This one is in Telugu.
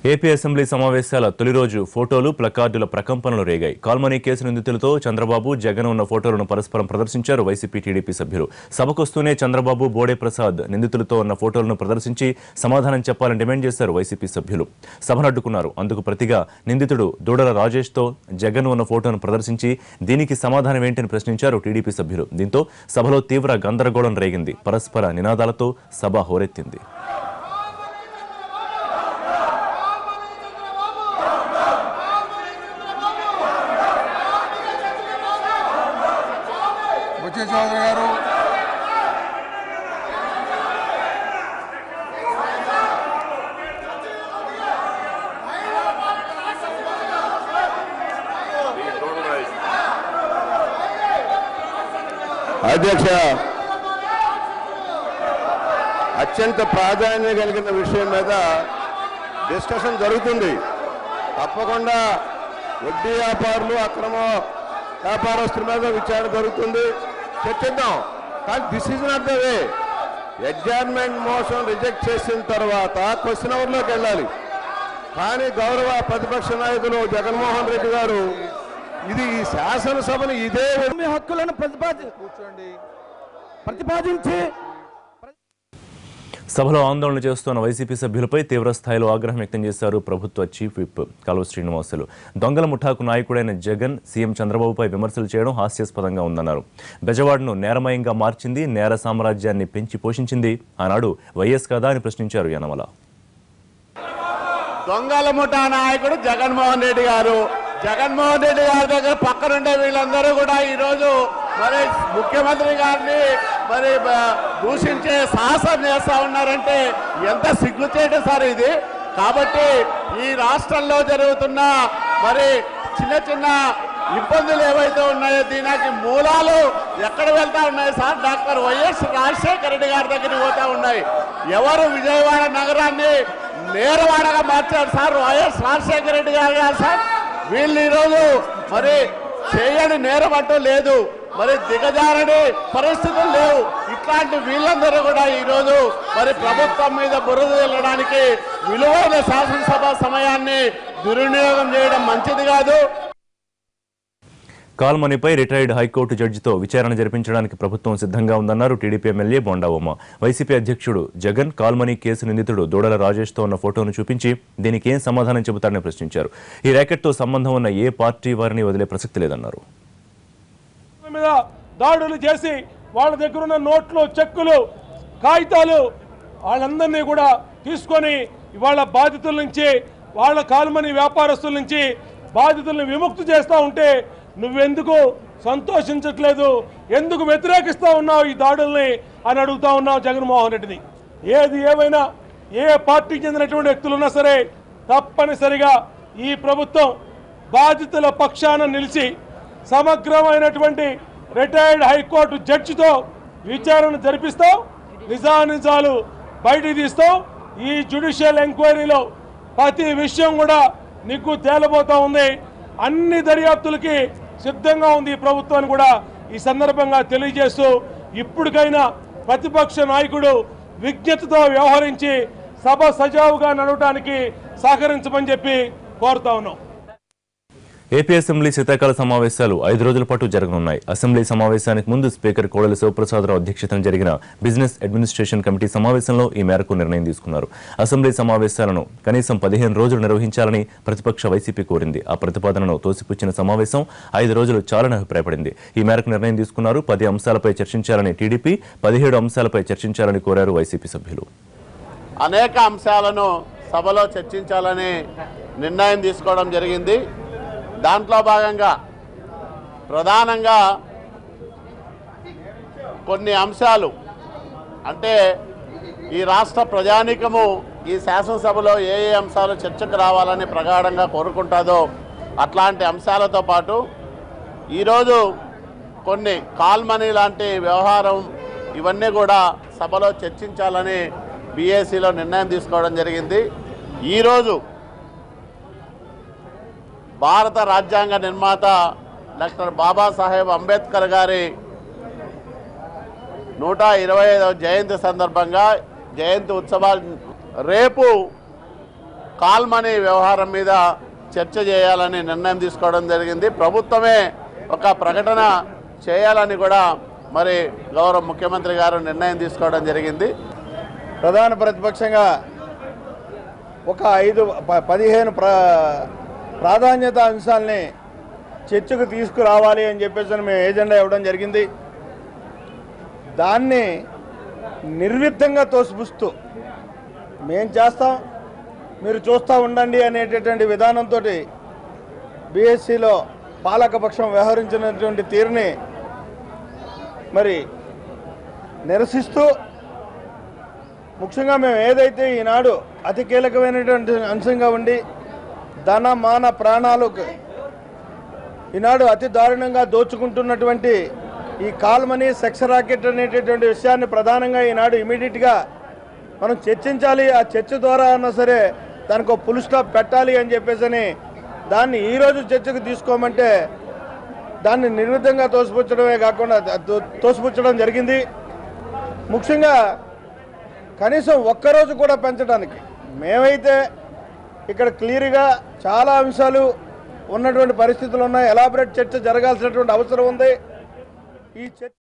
ఏపీ అసెంబ్లీ సమావేశాల తొలి రోజు ఫోటోలు ప్లకార్డుల ప్రకంపనలు రేగాయి కాల్మనీ కేసు నిందితులతో చంద్రబాబు జగన్ ఉన్న ఫోటోలను పరస్పరం ప్రదర్శించారు వైసీపీ టీడీపీ సభ్యులు సభకొస్తూనే చంద్రబాబు బోడే ప్రసాద్ నిందితులతో ఉన్న ఫోటోలను ప్రదర్శించి సమాధానం చెప్పాలని డిమాండ్ చేశారు వైసీపీ సభ్యులు సభను అడ్డుకున్నారు అందుకు ప్రతిగా నిందితుడు దూడల రాజేష్తో జగన్ ఉన్న ఫోటోను ప్రదర్శించి దీనికి సమాధానం ఏంటని ప్రశ్నించారు టీడీపీ సభ్యులు దీంతో సభలో తీవ్ర గందరగోళం రేగింది పరస్పర నినాదాలతో సభ హోరెత్తింది బుచ్చి చౌదరి గారు అధ్యక్ష అత్యంత ప్రాధాన్యత కలిగిన విషయం మీద డిస్కషన్ జరుగుతుంది తప్పకుండా వడ్డీ వ్యాపారులు అక్రమ వ్యాపారస్తుల మీద విచారణ జరుగుతుంది చర్చిద్దాం కానీ this is not the way adjournment motion reject చేసిన తర్వాత క్వశ్చన్ అవర్లోకి వెళ్ళాలి కానీ గౌరవ ప్రతిపక్ష నాయకులు జగన్మోహన్ రెడ్డి గారు ఇది ఈ శాసనసభను ఇదే విధంగా మీ హక్కులను ప్రతిపాది కూర్చోండి ప్రతిపాదించి సభలో ఆందోళన చేస్తున్న వైసీపీ సభ్యులపై తీవ్ర స్థాయిలో ఆగ్రహం వ్యక్తం చేశారు ప్రభుత్వ చీఫ్ విప్ కల్వ శ్రీనివాసులు దొంగల ముఠాకు నాయకుడైన జగన్ సీఎం చంద్రబాబుపై విమర్శలు చేయడం హాస్యాస్పదంగా ఉందన్నారు బెజవాడను నేరమయంగా మార్చింది నేర సామ్రాజ్యాన్ని పెంచి పోషించింది ఆనాడు వైఎస్ కదా అని ప్రశ్నించారు యనమల దొంగల ముఠా నాయకుడు జగన్మోహన్ రెడ్డి గారు జగన్మోహన్ రెడ్డి గారి దగ్గర పక్కనుండే వీళ్ళందరూ కూడా ఈ రోజు మరి ముఖ్యమంత్రి గారిని మరి బ- దూషించే సాహసం చేస్తా ఉన్నారంటే ఎంత సిగ్గుచేటు సార్ ఇది కాబట్టి ఈ రాష్ట్రంలో జరుగుతున్న మరి చిన్న చిన్న ఇబ్బందులు ఏవైతే ఉన్నాయో దీనికి మూలాలు ఎక్కడ వెళ్తా ఉన్నాయి sir doctor YS Rajasekhara Reddy గారి దగ్గరికి పోతా ఉన్నాయి ఎవరు విజయవాడ నగరాన్ని నేరవాడగా మార్చారు సార్ వైఎస్ రాజశేఖర రెడ్డి గారు గారు సార్ వీళ్ళు ఈరోజు మరి చేయని నేరం అంటూ లేదు మరి దిగజారని పరిస్థితులు లేవు ఇట్లాంటి వీళ్ళందరూ కూడా ఈరోజు మరి ప్రభుత్వం మీద బురద వెళ్ళడానికి విలువైన శాసనసభ సమయాన్ని దుర్వినియోగం చేయడం మంచిది కాదు కాల్మనీపై రిటైర్డ్ హైకోర్టు జడ్జితో విచారణ జరిపించడానికి ప్రభుత్వం సిద్ధంగా ఉందన్నారు TDP MLA Bonda Uma YCP అధ్యక్షుడు జగన్ కాల్మనీ కేసు నిందితుడు దూడల రాజేష్తో ఉన్న ఫోటోను చూపించి దీనికి ఏం సమాధానం చెబుతారని ప్రశ్నించారు ఈ ర్యాకెట్తో సంబంధం ఉన్న ఏ పార్టీ వారిని వదిలే ప్రసక్తి లేదన్నారు మీద దాడులు చేసి వాళ్ళ దగ్గర ఉన్న నోట్లు చెక్కులు కాగితాలు వాళ్ళందరినీ కూడా తీసుకొని ఇవాళ బాధితుల నుంచి వాళ్ళ కాలుమని వ్యాపారస్తుల నుంచి బాధితుల్ని విముక్తి చేస్తూ ఉంటే నువ్వెందుకు సంతోషించట్లేదు ఎందుకు వ్యతిరేకిస్తూ ఉన్నావు ఈ దాడుల్ని అని అడుగుతా ఉన్నావు జగన్మోహన్ రెడ్డిని ఏది ఏమైనా ఏ పార్టీకి చెందినటువంటి వ్యక్తులు ఉన్నా సరే తప్పనిసరిగా ఈ ప్రభుత్వం బాధితుల పక్షాన నిలిచి సమగ్రమైనటువంటి రిటైర్డ్ హైకోర్టు జడ్జితో విచారణ జరిపిస్తాం నిజానిజాలు బయటికి తీస్తాం ఈ జ్యుడిషియల్ ఎంక్వైరీలో ప్రతి విషయం కూడా నీకు తేలబోతా ఉంది అన్ని దర్యాప్తులకి సిద్ధంగా ఉంది ఈ ప్రభుత్వాన్ని కూడా ఈ సందర్భంగా తెలియజేస్తూ ఇప్పటికైనా ప్రతిపక్ష నాయకుడు విజ్ఞతతో వ్యవహరించి సభ సజావుగా నడవటానికి సహకరించమని చెప్పి కోరుతా ఉన్నాం ఏపీ అసెంబ్లీ శీతాకాల సమావేశాలు ఐదు రోజుల పాటు జరగనున్నాయి అసెంబ్లీ సమావేశానికి ముందు స్పీకర్ కోడలి శివప్రసాదరావు అధ్యక్షతన జరిగిన బిజినెస్ అడ్మినిస్ట్రేషన్ కమిటీ సమావేశంలో ఈ మేరకు నిర్ణయం తీసుకున్నారు అసెంబ్లీ సమావేశాలను కనీసం పదిహేను రోజులు నిర్వహించాలని ప్రతిపక్ష వైసీపీ కోరింది ఆ ప్రతిపాదనను తోసిపుచ్చిన సమావేశం ఐదు రోజులు చాలని అభిప్రాయపడింది ఈ మేరకు నిర్ణయం తీసుకున్నారు పది అంశాలపై చర్చించాలని టీడీపీ పదిహేడు అంశాలపై చర్చించాలని కోరారు వైసీపీ సభ్యులు అనేక అంశాలను సభలో చర్చించాలని నిర్ణయం తీసుకోవడం జరిగింది దాంట్లో భాగంగా ప్రధానంగా కొన్ని అంశాలు అంటే ఈ రాష్ట్ర ప్రజానీకము ఈ శాసనసభలో ఏ ఏ అంశాలు చర్చకు రావాలని ప్రగాఢంగా కోరుకుంటుందో అట్లాంటి అంశాలతో పాటు ఈరోజు కొన్ని కాల్ మనీ లాంటి వ్యవహారం ఇవన్నీ కూడా సభలో చర్చించాలని బీఏసీలో నిర్ణయం తీసుకోవడం జరిగింది ఈరోజు భారత రాజ్యాంగ నిర్మాత డాక్టర్ బాబాసాహెబ్ అంబేద్కర్ గారి నూట ఇరవై ఐదవ జయంతి సందర్భంగా జయంతి ఉత్సవాలు రేపు కాల్ మనీ వ్యవహారం మీద చర్చ చేయాలని నిర్ణయం తీసుకోవడం జరిగింది ప్రభుత్వమే ఒక ప్రకటన చేయాలని కూడా మరి గౌరవ ముఖ్యమంత్రి గారు నిర్ణయం తీసుకోవడం జరిగింది ప్రధాన ప్రతిపక్షంగా ఒక ఐదు ప- పదిహేను ప్ర ప్రాధాన్యత అంశాలని చర్చకు తీసుకురావాలి అని చెప్పేసి అని మేము ఏజెండా ఇవ్వడం జరిగింది దాన్ని నిర్విత్తంగా తోసిపుస్తూ మేం చేస్తాం మీరు చూస్తూ ఉండండి అనేటటువంటి విధానంతో బీఎస్సీలో పాలకపక్షం వ్యవహరించినటువంటి తీరుని మరి నిరసిస్తూ ముఖ్యంగా మేము ఏదైతే ఈనాడు అతి కీలకమైనటువంటి అంశంగా ఉండి ధన మాన ప్రాణాలకు ఈనాడు అతి దారుణంగా దోచుకుంటున్నటువంటి ఈ కాల్మనీ సెక్స్ రాకెట్ అనేటటువంటి విషయాన్ని ప్రధానంగా ఈనాడు ఇమీడియట్గా మనం చర్చించాలి ఆ చర్చ ద్వారా అన్నా సరే దానికి ఒక పుల్ స్టాప్ పెట్టాలి అని చెప్పేసి దాన్ని ఈరోజు చర్చకు తీసుకోమంటే దాన్ని నిర్మితంగా తోసిపుచ్చడమే కాకుండా తో- తోసిపుచ్చడం జరిగింది ముఖ్యంగా కనీసం ఒక్కరోజు కూడా పెంచడానికి మేమైతే ఇక్కడ క్లియర్గా చాలా అంశాలు ఉన్నటువంటి పరిస్థితులు ఉన్నాయి ఎలాబరేట్ చర్చ జరగాల్సినటువంటి అవసరం ఉంది ఈ చర్చ